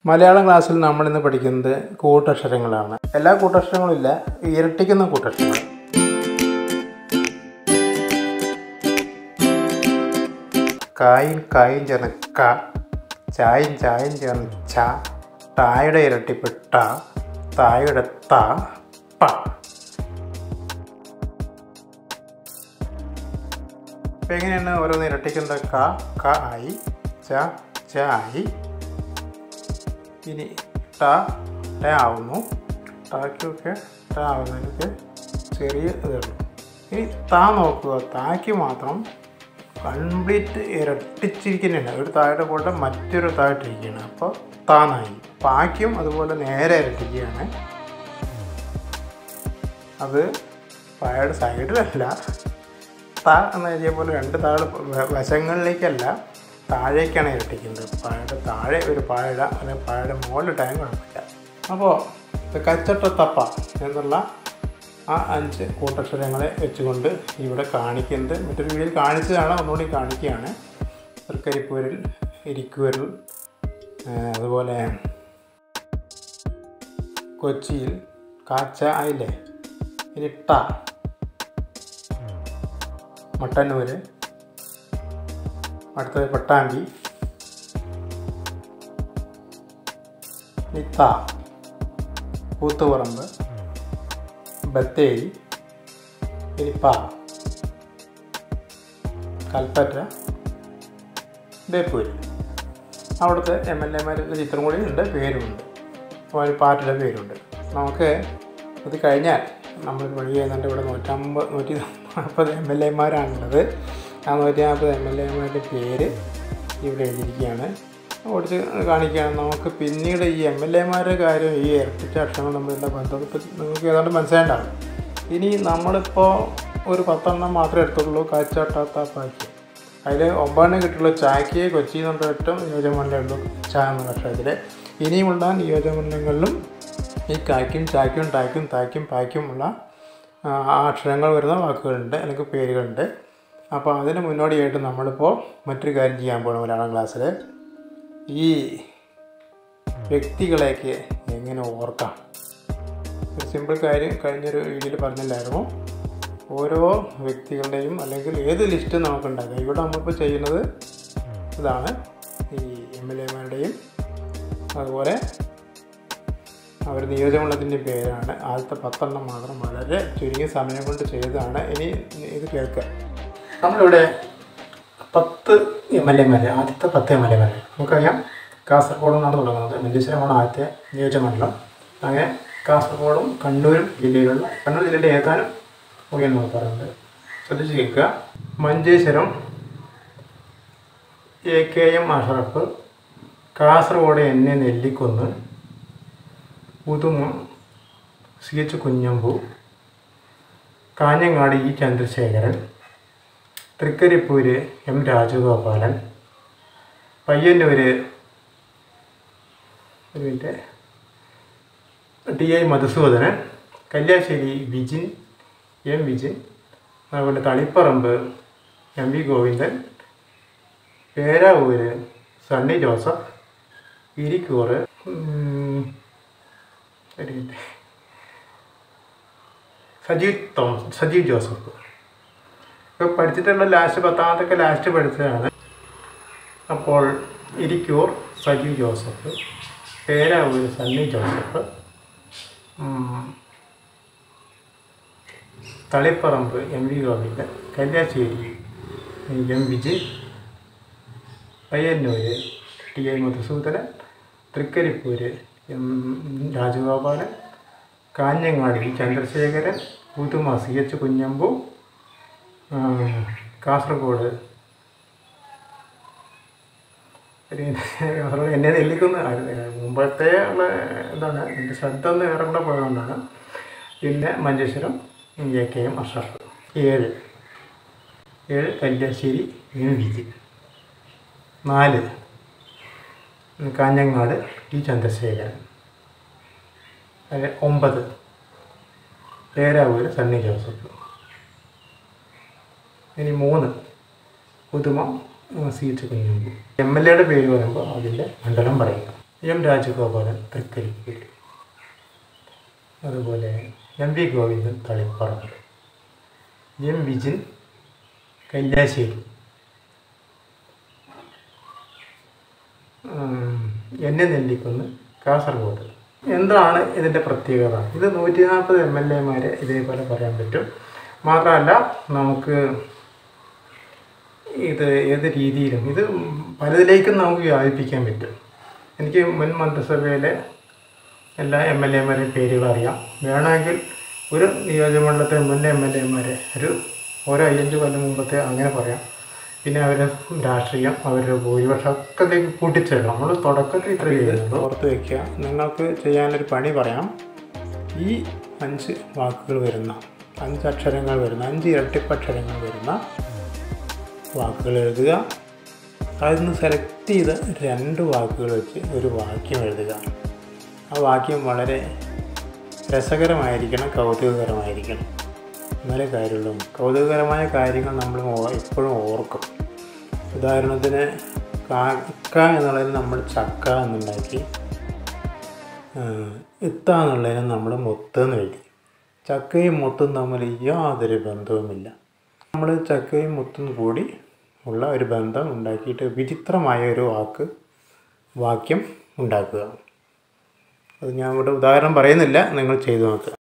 മലയാളം ക്ലാസ്സിൽ നമ്മൾ ഇന്ന് പഠിക്കുന്നത് കൂട്ടക്ഷരങ്ങളാണ് എല്ലാ കൂട്ടക്ഷരങ്ങളും ഇല്ല ഇരട്ടിക്കുന്ന കൂട്ടക്ഷരങ്ങൾ കായും കായും ചേർന്ന് ക ചായും ചായും ചേർന്ന് ച ടായുടെ ഇരട്ടിപ്പ് ട തായുടെ ത പ അപ്പം എങ്ങനെയാണ് ഓരോന്ന് ഇരട്ടിക്കുന്നത് ക ക ആയി ച ച ആയി ഇനി ട ട ആവുന്നു ടാക്കൊക്കെ ട ആവുന്നതിനൊക്കെ ചെറിയ ഇതേ ഉള്ളൂ ഇനി താ നോക്കുക താക്ക് മാത്രം കംപ്ലീറ്റ് ഇരട്ടിച്ചിരിക്കുന്നുണ്ട് ഒരു താഴെ പോയിട്ട് മറ്റൊരു താഴെട്ടിരിക്കുകയാണ് അപ്പോൾ താന്നായി പാക്കും അതുപോലെ നേരെ ഇരട്ടിക്കുകയാണ് അത് പായയുടെ സൈഡിലല്ല താ എന്ന് എഴുതിയ പോലെ രണ്ട് താഴെ വശങ്ങളിലേക്കല്ല താഴേക്കാണ് ഇരട്ടിക്കുന്നത് പായയുടെ താഴെ ഒരു പായട അല്ലെങ്കിൽ പായയുടെ മുകളിലിട്ടാലും കുഴപ്പമില്ല അപ്പോൾ കച്ചട്ട തപ്പ എന്നുള്ള ആ അഞ്ച് കൂട്ടക്ഷരങ്ങളെ വെച്ചുകൊണ്ട് ഇവിടെ കാണിക്കുന്നത് മറ്റൊരു വീഡിയോയിൽ കാണിച്ചതാണ് ഒന്നുകൂടി കാണിക്കുകയാണ് തൃക്കരിപ്പൂരിൽ ഇരിക്കൂരിൽ അതുപോലെ കൊച്ചിയിൽ കാച്ച ആയില്ലേ ഇനി ട മട്ടന്നൂർ അടുത്തത് പട്ടാമ്പി നിത്ത കൂത്തുപറമ്പ് ബത്തേരി ഇരിപ്പ കൽപ്പറ്റ ബേപ്പൂര് അവിടുത്തെ എം എൽ എമാർ ചിത്രം കൂടി ഉണ്ട് പേരുമുണ്ട് ഒരു പാർട്ടിയുടെ പേരുണ്ട് നമുക്ക് ഇത് കഴിഞ്ഞാൽ നമ്മൾ വഴി ചെയ്യുന്നുണ്ട് ഇവിടെ നൂറ്റമ്പത് നൂറ്റി നാൽപ്പത് എം എൽ എമാരാണുള്ളത് ആ നൂറ്റി നാൽപ്പത് എം എൽ എമാരുടെ പേര് ഇവിടെ എഴുതിയിരിക്കുകയാണ് ഓടിച്ച് കാണിക്കുകയാണ് നമുക്ക് പിന്നീട് ഈ എം എൽ എമാരുടെ കാര്യം ഈ ഇരട്ടിച്ച അക്ഷരങ്ങൾ തമ്മിലുള്ള ബന്ധം ഇപ്പം നിങ്ങൾക്ക് ഏതാണ്ട് മനസ്സിലാണ്ടാവും ഇനി നമ്മളിപ്പോൾ ഒരു പത്തെണ്ണം മാത്രമേ എടുത്തുള്ളൂ കാച്ചാട്ടാത്ത പാക്കി അതിൽ ഒമ്പതെണ്ണം കിട്ടുള്ളൂ ചായക്ക് കൊച്ചി എന്നുള്ള ഏറ്റവും നിയോജകമണ്ഡലമേ ഉള്ളൂ ചായ എന്ന അക്ഷരത്തിൽ ഇനിയുമുള്ള നിയോജകമണ്ഡലങ്ങളിലും ഈ കായ്ക്കും ചായ്ക്കും ടായ്ക്കും തായ്ക്കും പായ്ക്കും ഉള്ള ആ അക്ഷരങ്ങൾ വരുന്ന വാക്കുകളുണ്ട് അല്ലെങ്കിൽ പേരുകളുണ്ട് അപ്പോൾ അതിന് മുന്നോടിയായിട്ട് നമ്മളിപ്പോൾ മറ്റൊരു കാര്യം ചെയ്യാൻ പോകണം മലയാളം ക്ലാസ്സിൽ ഈ വ്യക്തികളെയൊക്കെ എങ്ങനെ ഓർക്കാം ഒരു സിമ്പിൾ കാര്യം കഴിഞ്ഞൊരു വീഡിയോയിൽ പറഞ്ഞില്ലായിരുന്നു ഓരോ വ്യക്തികളുടെയും അല്ലെങ്കിൽ ഏത് ലിസ്റ്റ് നമുക്ക് ഉണ്ടാക്കാം ഇവിടെ നമ്മളിപ്പോൾ ചെയ്യുന്നത് ഇതാണ് ഈ എം എൽ എമാരുടെയും അതുപോലെ അവർ നിയോജകമണ്ഡലത്തിൻ്റെ പേരാണ് ആദ്യത്തെ പത്തെണ്ണം മാത്രം വളരെ ചുരുങ്ങിയ സമയം കൊണ്ട് ചെയ്തതാണ് ഇനി ഇത് കേൾക്കുക നമ്മളിവിടെ പത്ത് എം എൽ എമാർ ആദ്യത്തെ പത്ത് എം എൽ എമാർ നമുക്കറിയാം കാസർഗോഡ് നിന്നാണ് തുടങ്ങുന്നത് മഞ്ചേശ്വരമാണ് ആദ്യത്തെ നിയോജകമണ്ഡലം അങ്ങനെ കാസർഗോഡും കണ്ണൂരും ജില്ലയിലുള്ള കണ്ണൂർ ജില്ലയിലെ ഏതാനും മുഖ്യം നമുക്ക് പറയുന്നത് ശ്രദ്ധിച്ച് കേൾക്കുക Manjeshwaram A K M Ashraf Kasaragod N A Nellikkunnu Uduma C H Kunhambu Kanhangad E Chandrasekharan Trikaripur M Rajagopalan Payyanur ഒരു minute T I Madhusoodanan Kalliasseri Vijin M Vijin അതുപോലെ തളിപ്പറമ്പ് എം വി ഗോവിന്ദൻ പേരാവൂര് സണ്ണി ജോസഫ് ഇരിക്കൂറ് ഒരു മിനിറ്റ് സജീവ് തോമസ് സജീവ് ജോസഫ് ഇപ്പോൾ പഠിച്ചിട്ടുള്ള ലാസ്റ്റ് പത്താമത്തൊക്കെ ലാസ്റ്റ് പഠിച്ചതാണ് അപ്പോൾ Irikkur Sajeev Joseph Peravoor Sunny Joseph Taliparamba M V Govindan Kalliasseri M Vijay Payyanur T I Madhusoodanan Trikaripur M Rajagopalan Kanhangad Chandrasekharan പുതുമ സി എച്ച് കുഞ്ഞമ്പു കാസർഗോഡ് ഒരു കാസർഗോഡ് എന്നെ നെല്ലിക്കുന്ന മുമ്പത്തെ ഉള്ള എന്താണ് എൻ്റെ ശ്രദ്ധ ഒന്ന് വേറെ കൂടെ പോയതുകൊണ്ടാണ് പിന്നെ Manjeshwaram A K M Ashraf ഏഴ് ഏഴ് കല്യാശ്ശേരി എം വിജി നാല് കാഞ്ഞങ്ങാട് ടി ചന്ദ്രശേഖരൻ അത് ഒമ്പത് പേരാവൂർ സണ്ണി ജോസഫ് ഇനി മൂന്ന് പുതുമ C H Kunhambu M L എയുടെ പേര് പറയുമ്പോൾ അതിൻ്റെ മണ്ഡലം പറയുക എം രാജഗോപാലൻ തൃക്കരിപ്പൂര് അതുപോലെ M V Govindan Taliparamba M Vijin Kalliasseri ഉം, എൻ എ നെല്ലിക്കുന്ന് കാസർഗോഡ് എന്താണ് ഇതിൻ്റെ പ്രത്യേകത ഇത് നൂറ്റി നാൽപ്പത് എം എൽ എമാരെ ഇതേപോലെ പറയാൻ പറ്റും മാത്രമല്ല നമുക്ക് ഇത് ഏത് രീതിയിലും ഇത് പലതിലേക്കും നമുക്ക് വ്യാപിപ്പിക്കാൻ പറ്റും എനിക്ക് മുൻ മന്ത്രിസഭയിലെ എല്ലാ എം എൽ എമാരെയും പേരുകൾ അറിയാം വേണമെങ്കിൽ ഒരു നിയോജകമണ്ഡലത്തെ മുൻ എം എൽ എമാരെ ഒരു ഓരോ അയ്യഞ്ച് കൊല്ലം മുമ്പത്തെ അങ്ങനെ പറയാം പിന്നെ അവരുടെ രാഷ്ട്രീയം അവരുടെ ഭൂരിപക്ഷം ഒക്കെ ഇതിലേക്ക് കൂട്ടിച്ചേരും നമ്മൾ തുടക്കത്തിൽ ഇത്ര ചെയ്യുന്നത് ഓർത്ത് വയ്ക്കുക നിങ്ങൾക്ക് ചെയ്യാനൊരു പണി പറയാം ഈ അഞ്ച് വാക്കുകൾ വരുന്ന അഞ്ച് അക്ഷരങ്ങൾ വരുന്ന അഞ്ച് ഇരട്ടിപ്പക്ഷരങ്ങൾ വരുന്ന വാക്കുകൾ എഴുതുക അതിൽ നിന്ന് സെലക്ട് ചെയ്ത രണ്ട് വാക്കുകൾ വെച്ച് ഒരു വാക്യം എഴുതുക ആ വാക്യം വളരെ രസകരമായിരിക്കണം കൗതുകകരമായിരിക്കണം എന്നാലേ കാര്യമുള്ളൂ കൗതുകകരമായ കാര്യങ്ങൾ നമ്മൾ ഓ- എപ്പോഴും ഓർക്കും ഉദാഹരണത്തിന് കാക്ക എന്നുള്ളതിന് നമ്മൾ ചക്ക എന്നുണ്ടാക്കി ആ, ഇത്ത എന്നുള്ളതിന് നമ്മൾ മുത്ത് എന്ന് എഴുതി ചക്കയും മുത്തും തമ്മിൽ യാതൊരു ബന്ധവുമില്ല നമ്മൾ ചക്കയും മുത്തും കൂടി ഉള്ള ഒരു ബന്ധം ഉണ്ടാക്കിയിട്ട് വിചിത്രമായ ഒരു വാക്ക് വാക്യം ഉണ്ടാക്കുക അത് ഞാൻ ഇവിടെ ഉദാഹരണം പറയുന്നില്ല നിങ്ങൾ ചെയ്തു നോക്കുക